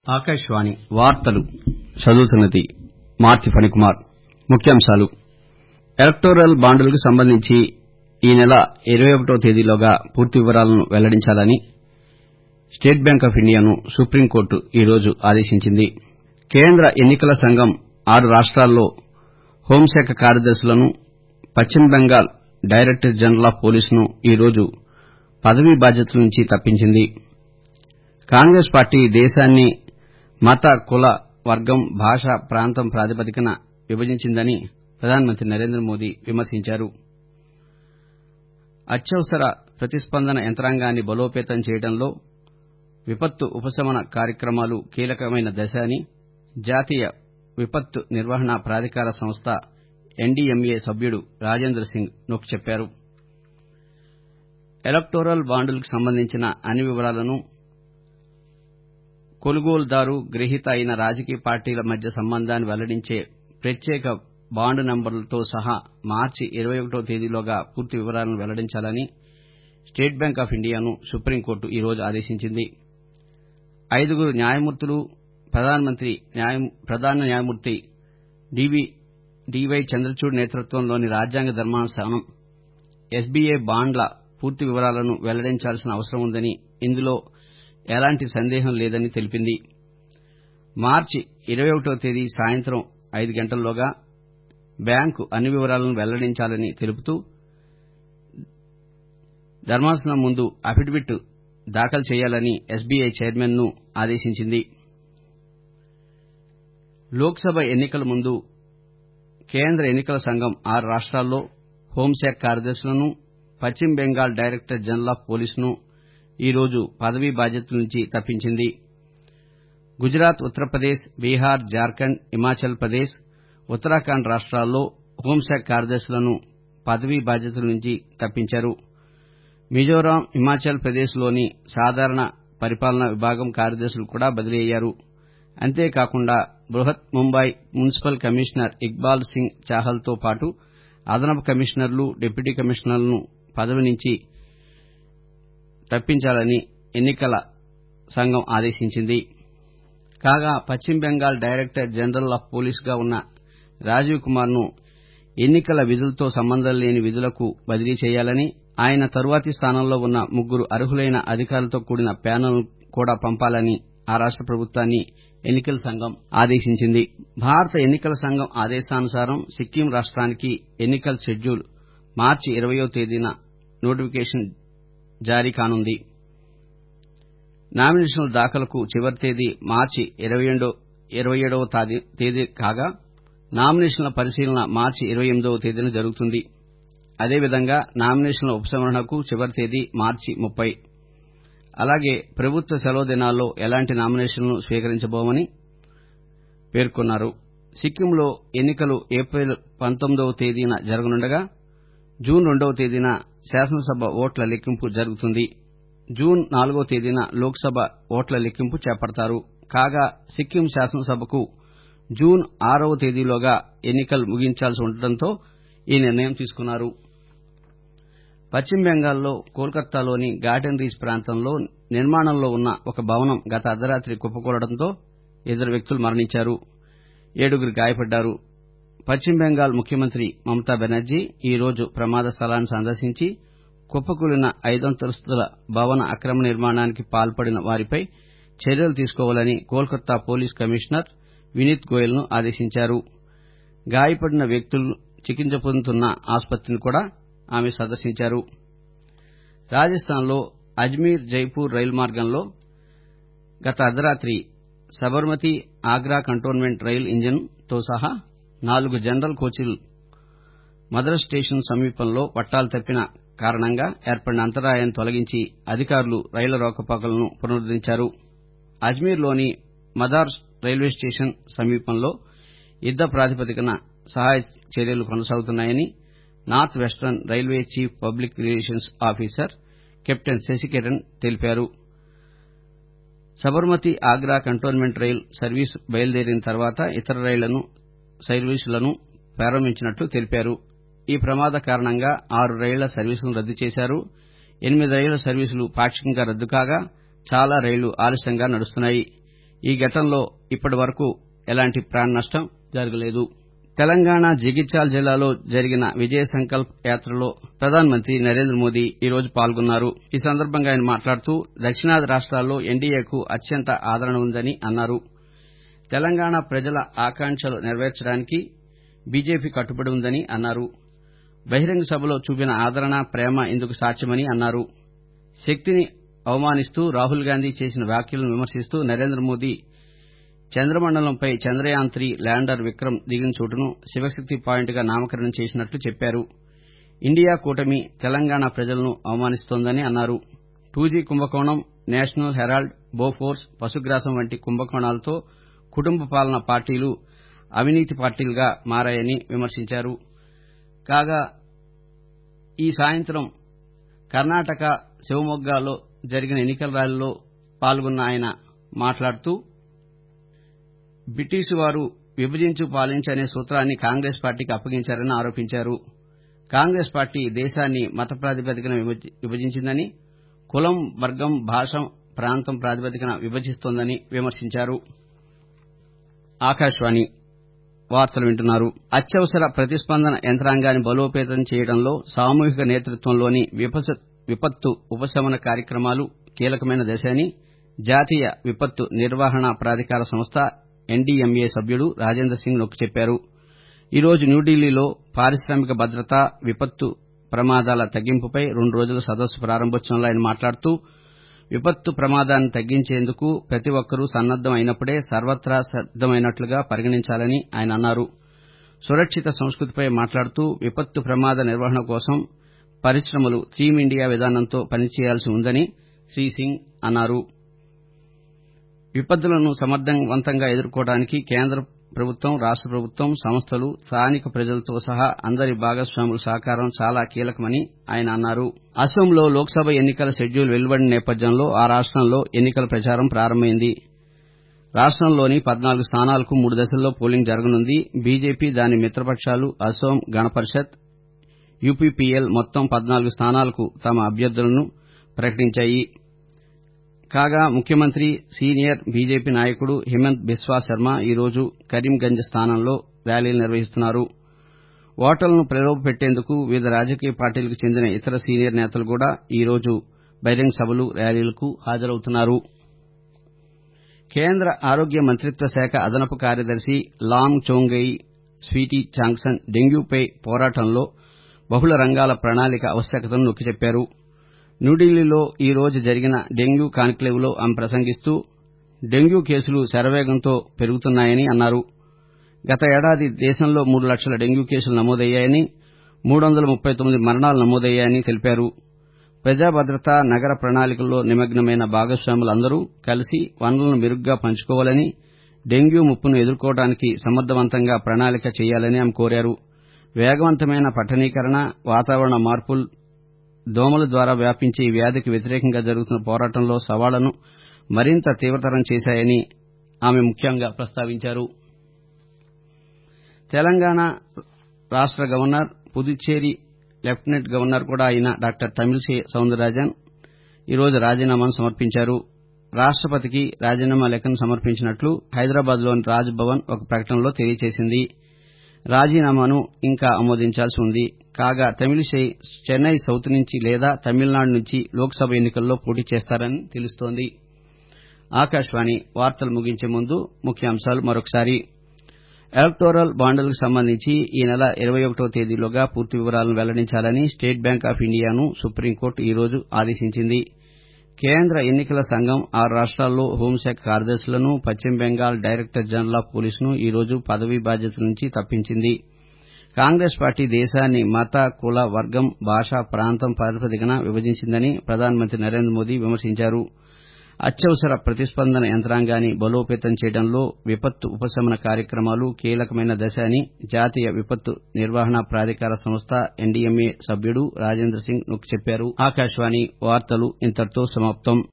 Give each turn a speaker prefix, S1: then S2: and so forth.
S1: ఆకాశవాణి వార్తలు చదువుతున్నది మార్తి ఫణికుమార్ ముఖ్యాంశాలు ఎలక్టోరల్ బాండులకు సంబంధించి ఈ నెల ఇరవై ఒకటో తేదీలోగా పూర్తి వివరాలను వెల్లడించాలని స్టేట్ బ్యాంక్ ఆఫ్ ఇండియాను సుప్రీంకోర్టు ఈ రోజు ఆదేశించింది కేంద్ర ఎన్నికల సంఘం ఆరు రాష్ట్రాల్లో హోంశాఖ కార్యదర్శులను పశ్చిమ బెంగాల్ డైరెక్టర్ జనరల్ ఆఫ్ పోలీసును ఈ రోజు పదవీ బాధ్యతల నుంచి తప్పించింది కాంగ్రెస్ పార్టీ దేశాన్ని మత కుల వర్గం భాష ప్రాంతం ప్రాతిపదికన విభజించిందని ప్రధానమంత్రి నరేంద్ర మోదీ విమర్శించారు అత్యవసర ప్రతిస్పందన యంత్రాంగాన్ని బలోపేతం చేయడంలో విపత్తు ఉపశమన కార్యక్రమాలు కీలకమైన దశ అని జాతీయ విపత్తు నిర్వహణ ప్రాధికార సంస్థ ఎన్డీఎంఏ సభ్యుడు రాజేంద్ర సింగ్ నొక్కి చెప్పారు ఎలక్టోరల్ బాండులకు సంబంధించిన అన్ని వివరాలను కొనుగోలుదారు గ్రహీత అయిన రాజకీయ పార్టీల మధ్య సంబంధాన్ని వెల్లడించే ప్రత్యేక బాండు నంబర్లతో సహా మార్చి ఇరవై ఒకటో తేదీలోగా పూర్తి వివరాలను వెల్లడించాలని స్టేట్ బ్యాంక్ ఆఫ్ ఇండియాను సుప్రీంకోర్టు ఈ రోజు ఆదేశించింది ఐదుగురు న్యాయమూర్తులు ప్రధాన న్యాయమూర్తి డీవై చంద్రచూడ్ నేతృత్వంలోని రాజ్యాంగ ధర్మాసనం ఎస్బీఐ బాండ్ల పూర్తి వివరాలను వెల్లడించాల్సిన అవసరం ఉందని ఇందులో ఎలాంటి సందేహం లేదని తెలిపింది మార్చి ఇరవై ఒకటో తేదీ సాయంత్రం ఐదు గంటల్లోగా బ్యాంకు అన్ని వివరాలను వెల్లడించాలని తెలుపుతూ ధర్మాసనం ముందు అఫిడవిట్ దాఖలు చేయాలని ఎస్బీఐ చైర్మన్ ను ఆదేశించింది లోక్సభ ఎన్నికల ముందు కేంద్ర ఎన్నికల సంఘం ఆరు రాష్ట్రాల్లో హోంశాఖ కార్యదర్శులను పశ్చిమ బెంగాల్ డైరెక్టర్ జనరల్ ఆఫ్ పోలీసును ఈ రోజు పదవీ బాధ్యతల నుంచి తప్పించింది గుజరాత్ ఉత్తరప్రదేశ్ బీహార్ జార్ఖండ్ హిమాచల్ ప్రదేశ్ ఉత్తరాఖండ్ రాష్ట్రాల్లో హోంశాఖ కార్యదర్శులను పదవీ బాధ్యతల నుంచి తప్పించారు మిజోరాం హిమాచల్ ప్రదేశ్లోని సాధారణ పరిపాలనా విభాగం కార్యదర్శులు కూడా బదిలీ అయ్యారు అంతేకాకుండా బృహత్ ముంబై మున్సిపల్ కమిషనర్ ఇక్బాల్ సింగ్ చాహల్తో పాటు అదనపు కమిషనర్లు డిప్యూటీ కమిషనర్లను పదవి నుంచి తప్పించాలని ఎన్నికల సంఘం ఆదేశించింది కాగా పశ్చిమ బెంగాల్ డైరెక్టర్ జనరల్ ఆఫ్ పోలీసుగా ఉన్న రాజీవ్ కుమార్ ను ఎన్నికల విధులతో సంబంధం లేని విధులకు బదిలీ చేయాలని ఆయన తరువాతి స్థానంలో ఉన్న ముగ్గురు అర్హులైన అధికారులతో కూడిన ప్యానెల్ను కూడా పంపాలని ఆ రాష్ట ప్రభుత్వాన్ని ఎన్నికల సంఘం ఆదేశించింది భారత ఎన్నికల సంఘం ఆదేశానుసారం సిక్కిం రాష్ట్రానికి ఎన్నికల షెడ్యూల్ మార్చి ఇరవయో తేదీన నోటిఫికేషన్ జారీ కానుంది నామినేషన్ల దాఖలుకు చివరి తేదీ మార్చి ఇరవై ఏడవ తేదీ కాగా నామినేషన్ల పరిశీలన మార్చి ఇరవై ఎనిమిదవ తేదీన జరుగుతుంది అదేవిధంగా నామినేషన్ల ఉపసంహరణకు చివరి తేదీ మార్చి ముప్పై అలాగే ప్రభుత్వ సెలవు దినాల్లో ఎలాంటి నామినేషన్లను స్వీకరించబోమని పేర్కొన్నారు సిక్కింలో ఎన్నికలు ఏప్రిల్ పంతొమ్మిదవ తేదీన జరగనుండగా జూన్ రెండవ తేదీన శాసనసభ ఓట్ల లెక్కింపు జరుగుతుంది జూన్ నాలుగవ తేదీన లోక్సభ ఓట్ల లెక్కింపు చేపడతారు కాగా సిక్కిం శాసనసభకు జూన్ ఆరవ తేదీలోగా ఎన్నికలు ముగించాల్సి ఉండటంతో ఈ నిర్ణయం తీసుకున్నారు పశ్చిమ బెంగాల్లో కోల్కతాలోని గార్డెన్ రీచ్ ప్రాంతంలో నిర్మాణంలో ఉన్న ఒక భవనం గత అర్ధరాత్రి కుప్పకూలడంతో ఇద్దరు వ్యక్తులు మరణించారు ఏడుగురు గాయపడ్డారు పశ్చిమ బెంగాల్ ముఖ్యమంత్రి మమతా బెనర్జీ ఈ రోజు ప్రమాద స్థలాన్ని సందర్శించి కుప్పకూలిన ఐదంతస్తుల భవన అక్రమ నిర్మాణానికి పాల్పడిన వారిపై చర్యలు తీసుకోవాలని కోల్కతా పోలీస్ కమిషనర్ వినీత్ గోయల్ ను ఆదేశించారు గాయపడిన వ్యక్తులు చికిత్స పొందుతున్న ఆసుపత్రిని కూడా ఆమె సందర్శించారు రాజస్థాన్లో అజ్మీర్ జైపూర్ రైలు మార్గంలో గత అర్ధరాత్రి Sabarmati Agra cantonment rail engine తో సహా నాలుగు జనరల్ కోచ్లు మద్రస్ స్టేషన్ సమీపంలో పట్టాలు తప్పిన కారణంగా ఏర్పడిన అంతరాయాన్ని తొలగించి అధికారులు రైళ్ల రాకపోకలను పునరుద్దరించారు అజ్మీర్లోని మదార్ రైల్వే స్టేషన్ సమీపంలో యుద్ద ప్రాతిపదికన సహాయ చర్యలు కొనసాగుతున్నాయని north western railway chief public relations officer captain Shashikiran తెలిపారు Sabarmati Agra cantonment rail service బయలుదేరిన తర్వాత ఇతర రైళ్ల సర్వీసులను ప్రారంభించినట్లు తెలిపారు ఈ ప్రమాద కారణంగా ఆరు రైళ్ల సర్వీసులను రద్దు చేశారు ఎనిమిది రైళ్ల సర్వీసులు పాక్షికంగా రద్దు కాగా చాలా రైళ్లు ఆలస్యంగా నడుస్తున్నాయి ఈ ఘటనలో ఇప్పటి వరకు ఎలాంటి ప్రాణ నష్టం జరగలేదు తెలంగాణ జగిత్యాల జిల్లాలో జరిగిన విజయ సంకల్ప్ యాత్రలో ప్రధానమంత్రి నరేంద్ర మోదీ ఈరోజు పాల్గొన్నారు ఈ సందర్భంగా ఆయన మాట్లాడుతూ దక్షిణాది రాష్ట్రాల్లో ఎన్డీఏకు అత్యంత ఆదరణ ఉందని అన్నారు తెలంగాణ ప్రజల ఆకాంక్షలు నెరవేర్చడానికి బీజేపీ కట్టుబడి ఉందని అన్నారు బహిరంగ సభలో చూపిన ఆదరణ ప్రేమ ఇందుకు సాక్ష్యమని అన్నారు శక్తిని అవమానిస్తూ రాహుల్ గాంధీ చేసిన వ్యాఖ్యలను విమర్శిస్తూ నరేంద్ర మోదీ చంద్రమండలంపై చంద్రయాన్ త్రీ ల్యాండర్ విక్రమ్ దిగిన చోటును శివశక్తి పాయింట్గా నామకరణం చేసినట్లు చెప్పారు ఇండియా కూటమి తెలంగాణ ప్రజలను అవమానిస్తోందని అన్నారు టూజీ కుంభకోణం నేషనల్ హెరాల్డ్ బోఫోర్స్ పశుగ్రాసం వంటి కుంభకోణాలతో కుటుంబ పాలన పార్టీలు అవినీతి పార్టీలుగా మారాయని విమర్శించారు కాగా ఈ సాయంత్రం కర్ణాటక శివమొగ్గాలో జరిగిన ఎన్నికల ర్యాలీలో పాల్గొన్న ఆయన మాట్లాడుతూ బ్రిటిషు వారు విభజించు పాలించు అనే సూత్రాన్ని కాంగ్రెస్ పార్టీకి అప్పగించారని ఆరోపించారు కాంగ్రెస్ పార్టీ దేశాన్ని మత ప్రాతిపదికన విభజించిందని కులం వర్గం భాష ప్రాంతం ప్రాతిపదికన విభజిస్తోందని విమర్శించారు ఆకాశవాణి వార్తలు వింటున్నారు అత్యవసర ప్రతిస్పందన యంత్రాంగాన్ని బలోపేతం చేయడంలో సామూహిక నేతృత్వంలోని విపత్తు ఉపశమన కార్యక్రమాలు కీలకమైన దశ అని జాతీయ విపత్తు నిర్వహణ ప్రాధికార సంస్థ ఎన్డీఎంఏ సభ్యుడు రాజేంద్ర సింగ్ నొక్కి చెప్పారు ఈ రోజు న్యూఢిల్లీలో పారిశ్రామిక భద్రత విపత్తు ప్రమాదాల తగ్గింపుపై రెండు రోజుల సదస్సు ప్రారంభోత్సవంలో ఆయన మాట్లాడుతూ విపత్తు ప్రమాదాన్ని తగ్గించేందుకు ప్రతి ఒక్కరూ సన్నద్దం అయినప్పుడే సర్వత్రా సిద్దమైనట్లుగా పరిగణించాలని ఆయన అన్నారు సురక్షిత సంస్కృతిపై మాట్లాడుతూ విపత్తు ప్రమాద నిర్వహణ కోసం పరిశ్రమలు టీమ్ ఇండియా విధానంతో పనిచేయాల్సి ఉందని శ్రీ సింగ్ అన్నారు విపత్తులను సమర్థవంతంగా ఎదుర్కోవడానికి కేంద్ర ప్రభుత్వం రాష్ట ప్రభుత్వం సంస్థలు స్థానిక ప్రజలతో సహా అందరి భాగస్వాముల సహకారం చాలా కీలకమని ఆయన అన్నారు అసోంలో లోక్సభ ఎన్నికల షెడ్యూల్ వెలువడిన నేపథ్యంలో ఆ రాష్టంలో ఎన్నికల ప్రచారం ప్రారంభమైంది రాష్టంలోని పద్నాలుగు స్థానాలకు మూడు దశల్లో పోలింగ్ జరగనుంది బీజేపీ దాని మిత్రపక్షాలు అసోం గణపరిషత్ యూపీపీఎల్ మొత్తం పద్నాలుగు స్థానాలకు తమ అభ్యర్థులను ప్రకటించాయి కాగా ముఖ్యమంత్రి సీనియర్ బీజేపీ నాయకుడు హిమంత్ బిస్వా శర్మ ఈ రోజు కరీంగంజ్ స్థానంలో ర్యాలీలు నిర్వహిస్తున్నారు ఓటర్లను ప్రలోభపెట్టేందుకు వివిధ రాజకీయ పార్టీలకు చెందిన ఇతర సీనియర్ నేతలు కూడా ఈ రోజు బహిరంగ సభలు ర్యాలీలకు హాజరవుతున్నారు కేంద్ర ఆరోగ్య మంత్రిత్వ శాఖ అదనపు కార్యదర్శి లాంగ్ చోంగెయి స్వీటీ చాంగ్సన్ డెంగ్యూపై పోరాటంలో బహుళ రంగాల ప్రణాళిక ఆవశ్యకతను నొక్కి చెప్పారు న్యూఢిల్లీలో ఈ రోజు జరిగిన డెంగ్యూ కాన్క్లేవ్లో ఆమె ప్రసంగిస్తూ డెంగ్యూ కేసులు శరవేగంతో పెరుగుతున్నాయని అన్నారు గత ఏడాది దేశంలో మూడు లక్షల డెంగ్యూ కేసులు నమోదయ్యాయని మూడు వందల ముప్పై తొమ్మిది మరణాలు నమోదయ్యాయని తెలిపారు ప్రజా భద్రత నగర ప్రణాళికల్లో నిమగ్నమైన భాగస్వాములందరూ కలిసి వనరులను మెరుగ్గా పంచుకోవాలని డెంగ్యూ ముప్పును ఎదుర్కోవడానికి సమర్థవంతంగా ప్రణాళిక చేయాలని ఆమె కోరారు వేగవంతమైన పట్టణీకరణ వాతావరణ మార్పులు దోమల ద్వారా వ్యాపించే ఈ వ్యాధికి వ్యతిరేకంగా జరుగుతున్న పోరాటంలో సవాళ్లను మరింత తీవ్రతరం చేశాయని ఆమె ముఖ్యంగా ప్రస్తావించారు తెలంగాణ రాష్ట గవర్నర్ పుదుచ్చేరి లెఫ్టినెంట్ గవర్నర్ కూడా అయిన డాక్టర్ తమిళిసై సౌందరరాజన్ ఈ రోజు రాజీనామాను సమర్పించారు రాష్టపతికి రాజీనామా లేఖను సమర్పించినట్లు హైదరాబాద్లోని రాజ్ భవన్ ఒక ప్రకటనలో తెలియజేసింది రాజీనామాను ఇంకా ఆమోదించాల్సి ఉంది కాగా తమిళిసై చెన్నై సౌత్ నుంచి లేదా తమిళనాడు నుంచి లోక్సభ ఎన్నికల్లో పోటీ చేస్తారని తెలుస్తోంది ఆకాశవాణి వార్తలు ముగించే ముందు ముఖ్యాంశాలు మరొకసారి ఎలక్టోరల్ బాండ్లకు సంబంధించి ఈ నెల ఇరవై ఒకటో తేదీలోగా పూర్తి వివరాలను వెల్లడించాలని స్టేట్ బ్యాంక్ ఆఫ్ ఇండియాను సుప్రీంకోర్టు ఈ రోజు ఆదేశించింది కేంద్ర ఎన్నికల సంఘం ఆరు రాష్ట్రాల్లో హోంశాఖ కార్యదర్శులను పశ్చిమ బెంగాల్ డైరెక్టర్ జనరల్ ఆఫ్ పోలీసును ఈ రోజు పదవీ బాధ్యతల నుంచి తప్పించింది కాంగ్రెస్ పార్టీ దేశాన్ని మత కుల వర్గం భాష ప్రాంతం ప్రాతిపదికన విభజించిందని ప్రధానమంత్రి నరేంద్ర మోదీ విమర్శించారు అత్యవసర ప్రతిస్పందన యంత్రాంగాన్ని బలోపేతం చేయడంలో విపత్తు ఉపశమన కార్యక్రమాలు కీలకమైన దశ అని జాతీయ విపత్తు నిర్వహణ ప్రాధికార సంస్థ ఎన్డీఎంఏ సభ్యుడు రాజేంద్ర సింగ్ నొక్కి చెప్పారు ఆకాశవాణి వార్తలు ఇంతటితో సమాప్తం